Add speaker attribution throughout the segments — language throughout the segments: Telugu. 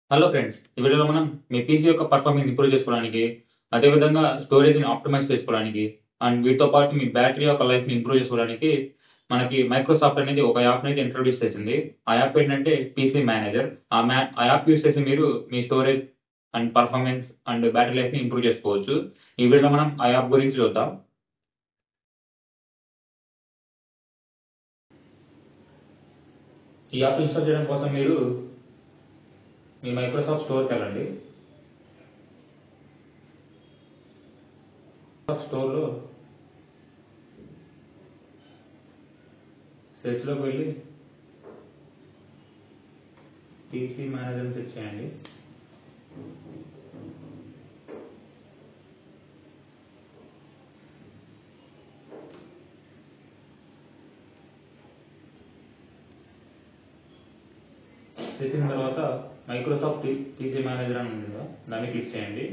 Speaker 1: హలో ఫ్రెండ్స్ ఈ వీడియోలో మనం మీ పీసీ యొక్క పర్ఫార్మెన్స్ ఇంప్రూవ్ చేసుకోవడానికి అదేవిధంగా స్టోరేజ్ని ఆప్టిమైజ్ చేసుకోవడానికి అండ్ వీటితో పాటు మీ బ్యాటరీ యొక్క లైఫ్ని ఇంప్రూవ్ చేసుకోవడానికి మనకి మైక్రోసాఫ్ట్ అనేది ఒక యాప్ అనేది ఇంట్రొడ్యూస్ చేసింది ఆ యాప్ ఏంటంటే పీసీ మేనేజర్ ఆ మ్యా ఆ యాప్ యూస్ చేసి మీరు మీ storage and performance and battery లైఫ్ని ఇంప్రూవ్ చేసుకోవచ్చు ఈ వీడియోలో మనం ఆ యాప్ గురించి చూద్దాం ఈ యాప్ ఇన్స్టాల్ చేయడం కోసం మీరు మీ మైక్రోసాఫ్ట్ స్టోర్కి వెళ్ళండి మైక్రోసాఫ్ట్ స్టోర్లో సెర్చ్లోకి వెళ్ళి పీసీ మేనేజర్ సెర్చ్ చేయండి చేసిన తర్వాత మైక్రోసాఫ్ట్ పీసీ మేనేజర్ అని ఉంది కదా దాన్ని క్లిక్ చేయండి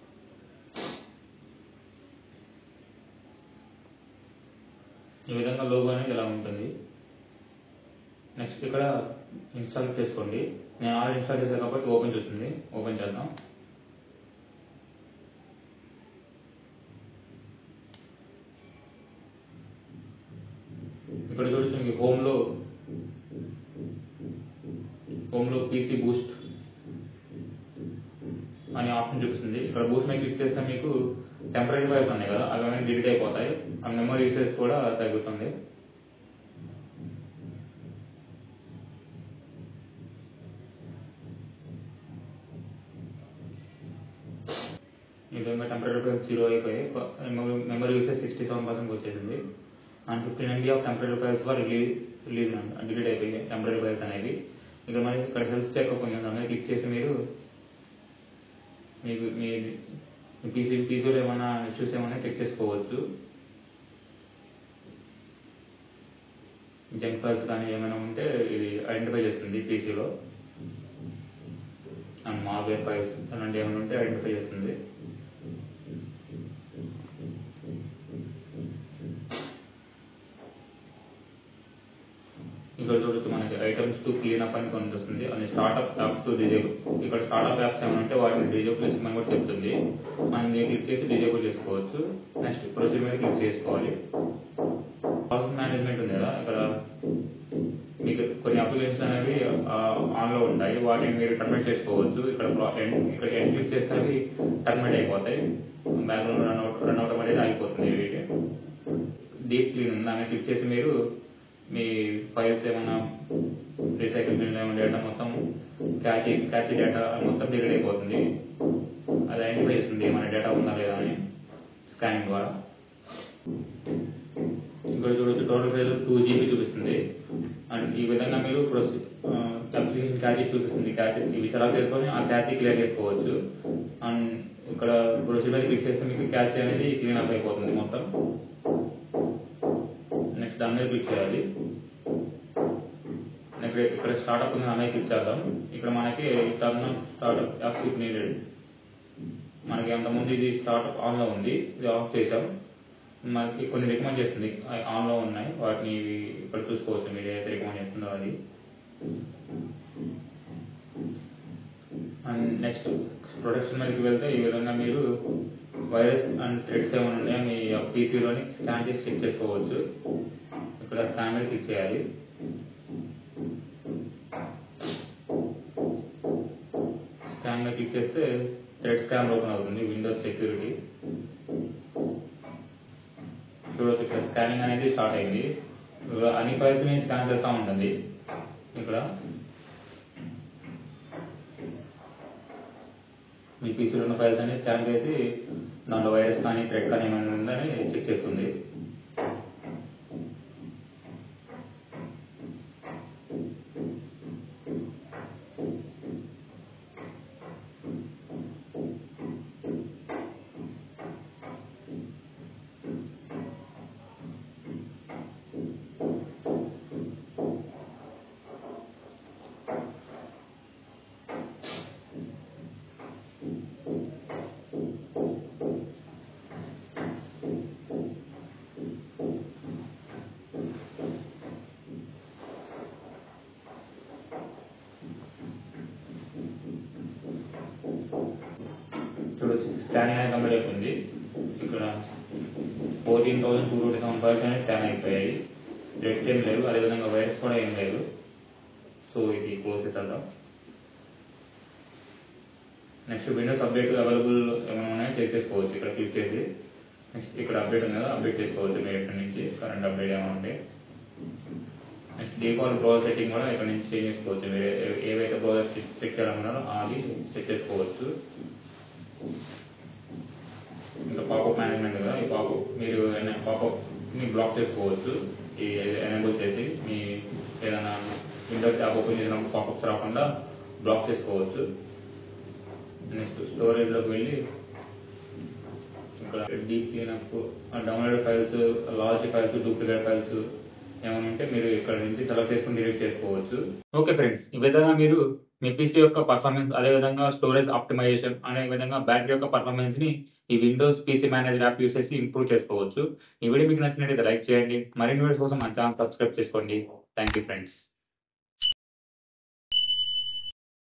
Speaker 1: ఈ విధంగా లోగో అనేది ఇలా ఉంటుంది నెక్స్ట్ ఇక్కడ ఇన్స్టాల్ చేసుకోండి నేను ఆల్రెడీ ఇన్స్టాల్ చేశాను కాబట్టి ఓపెన్ చూస్తుంది ఓపెన్ చేద్దాం ఇక్కడ చూడొచ్చు మీకు హోమ్లో హోమ్లో పీసీ బూస్ట్ అనే ఆప్షన్ చూపిస్తుంది ఇక్కడ బూస్ట్ మీద క్లిక్ చేస్తే మీకు టెంపరీ వైర్స్ ఉన్నాయి కదా అవి అనేది డిలీట్ అయిపోతాయి ఆ మెమరీ యూసేజ్ కూడా తగ్గుతుంది ఈ విధంగా టెంపరీ వైర్స్ జీరో అయిపోయి memory usage sixty seven percent వచ్చేసింది and fifteen MB of temporary files were release release delete అయిపోయాయి టెంపరీ వైర్స్ అనేవి ఇక్కడ మనకి ఇక్కడ హెల్త్ చెకప్ ఉంది దాని మీద క్లిక్ చేసి మీరు మీకు మీ పీసీ పీసీలో ఏమైనా ఇష్యూస్ ఏమైనా చెక్ చేసుకోవచ్చు జంక్ ఫైల్స్ కానీ ఏమైనా ఉంటే ఇది ఐడెంటిఫై చేస్తుంది పీసీలో అండ్ మాల్వేర్ ఫైల్స్ అలాంటి ఏమైనా ఉంటే ఐడెంటిఫై చేస్తుంది ఇక్కడ చూడొచ్చు మనకి ఐటమ్స్ టు క్లీన్ అప్ అని కనిపిస్తుంది అది స్టార్ట్అప్ యాప్స్ టు డిజేబుల్ ఇక్కడ స్టార్ట్అప్ యాప్స్ ఏమైనా ఉంటే వాటిని డిజేబుల్ చేసుకోమని కూడా చెప్తుంది మనం దీన్ని క్లిక్ చేసి డిజేబుల్ చేసుకోవచ్చు నెక్స్ట్ ప్రొసీజర్ మీద క్లిక్ చేసుకోవాలి ప్రాసెస్ మేనేజ్మెంట్ ఉంది కదా ఇక్కడ మీకు కొన్ని అప్లికేషన్స్ అనేవి ఆన్ లో ఉంటాయి వాటిని మీరు టర్మినేట్ చేసుకోవచ్చు ఇక్కడ pro- end- ఇక్కడ ఎండ్ క్లిక్ చేస్తే అవి టర్మినేట్ అయిపోతాయి background run out run out అనేది ఆగిపోతుంది వీటి డీప్ క్లీన్ ఉంది దాన్ని క్లిక్ చేసి మీరు మీ ఫైల్స్ ఏమైనా రీసైకిల్ బిల్ ఏమైనా డేటా మొత్తం క్యాచీ క్యాచీ డేటా మొత్తం డిలీట్ అయిపోతుంది అది ఐడెంటిఫై చేస్తుంది ఏమైనా డేటా ఉందా లేదా అని స్కానింగ్ ద్వారా ఇక్కడ చూడొచ్చు టోటల్ సైజ్ టూ జీబీ చూపిస్తుంది అండ్ ఈ విధంగా మీరు అప్లికేషన్ క్యాచీ చూపిస్తుంది క్యాచీ ఇవి సెలెక్ట్ చేసుకొని ఆ క్యాచీ క్లియర్ చేసుకోవచ్చు అండ్ ఇక్కడ ప్రొసీజర్ మీద క్లిక్ చేస్తే మీకు క్యాచీ అనేది క్లీన్ అప్ అయిపోతుంది మొత్తం నెక్స్ట్ దాని మీద క్లిక్ చేయాలి నెక్స్ట్ ఇక్కడ స్టార్ట్అప్ ఉంది దాని మీద క్లిక్ చేద్దాం ఇక్కడ మనకి turn startup app click needed మనకి అంతకుముందు ఇది స్టార్ట్అప్ ఆన్లో ఉంది ఇది ఆఫ్ చేసాం మనకి కొన్ని రికమెండ్ చేస్తుంది అవి ఆన్లో ఉన్నాయి వాటిని ఇక్కడ చూసుకోవచ్చు మీరు ఏదైతే రికమెండ్ చేస్తుందో అది అండ్ నెక్స్ట్ ప్రొడక్షన్ మీదకి వెళ్తే ఈ విధంగా మీరు వైరస్ అండ్ థ్రెడ్స్ ఏమైనా ఉన్నాయో మీ పీసీలోని స్కాన్ చేసి చెక్ చేసుకోవచ్చు ఇక్కడ స్కాన్ మీద క్లిక్ చేయాలి స్కాన్ మీద క్లిక్ చేస్తే థ్రెడ్ స్కాన్ ఓపెన్ అవుతుంది విండోస్ సెక్యూరిటీ చూడవచ్చు ఇక్కడ స్కానింగ్ అనేది స్టార్ట్ అయింది ఇక్కడ అన్ని ఫైల్స్ ని స్కాన్ చేస్తూ ఉంటుంది ఇక్కడ మీ పీసీలో ఉన్న ఫైల్స్ అన్ని స్కాన్ చేసి దాంట్లో వైరస్ కానీ థ్రెడ్ కానీ ఏమైనా ఉందని చెక్ చేస్తుంది స్కానింగ్ అనేది కంప్లీట్ అయిపోయింది ఇక్కడ fourteen thousand two twenty seven files అనేది స్కాన్ అయిపోయాయి డెట్స్ ఏం లేవు అదేవిధంగా వైరస్ కూడా ఏం లేదు సో ఇది క్లోజ్ చేసేద్దాం నెక్స్ట్ విండోస్ అప్డేట్ అవైలబుల్ ఏమైనా ఉన్నాయో చెక్ చేసుకోవచ్చు ఇక్కడ క్లిక్ చేసి నెక్స్ట్ ఇక్కడ అప్డేట్ ఉంది కదా అప్డేట్ చేసుకోవచ్చు మీరు ఇక్కడ నుంచి కరెంట్ అప్డేట్ ఏమైనా ఉంటే నెక్స్ట్ డిఫాల్ట్ బ్రౌజర్ సెట్టింగ్ కూడా ఇక్కడ నుంచి చేంజ్ చేసుకోవచ్చు మీరు ఏ- ఏవైతే బ్రౌజర్ సెట్ చేయాలన్నారో అది సెట్ చేసుకోవచ్చు ఇంకా పాపప్ మేనేజ్మెంట్ కదా ఈ పాపప్ మీరు పాపప్ ని బ్లాక్ చేసుకోవచ్చు ఈ ఎనేబుల్ చేసి మీ ఏదైనా విండోస్ యాప్ ఓపెన్ చేసినప్పుడు పాపప్స్ రాకుండా బ్లాక్ చేసుకోవచ్చు నెక్స్ట్ స్టోరేజ్ లోకి వెళ్ళి ఇక్కడ deep cleanup download files large files duplicate files ఏమైనా ఉంటే మీరు ఇక్కడ నుంచి సెలెక్ట్ చేసుకుని డిలీట్ చేసుకోవచ్చు ఓకే ఫ్రెండ్స్ ఈ విధంగా మీరు మీ పీసీ యొక్క పర్ఫార్మెన్స్ అదే విధంగా స్టోరేజ్ ఆప్టిమైజేషన్ అనే విధంగా బ్యాటరీ యొక్క పర్ఫార్మెన్స్ ని ఈ Windows PC manager app use చేసి ఇంప్రూవ్ చేసుకోవచ్చు ఈ వీడియో మీకు నచ్చినట్లయితే లైక్ చేయండి మరిన్ని వీడియోస్ కోసం మన ఛానల్ సబ్స్క్రైబ్ చేసుకోండి థ్యాంక్ యూ ఫ్రెండ్స్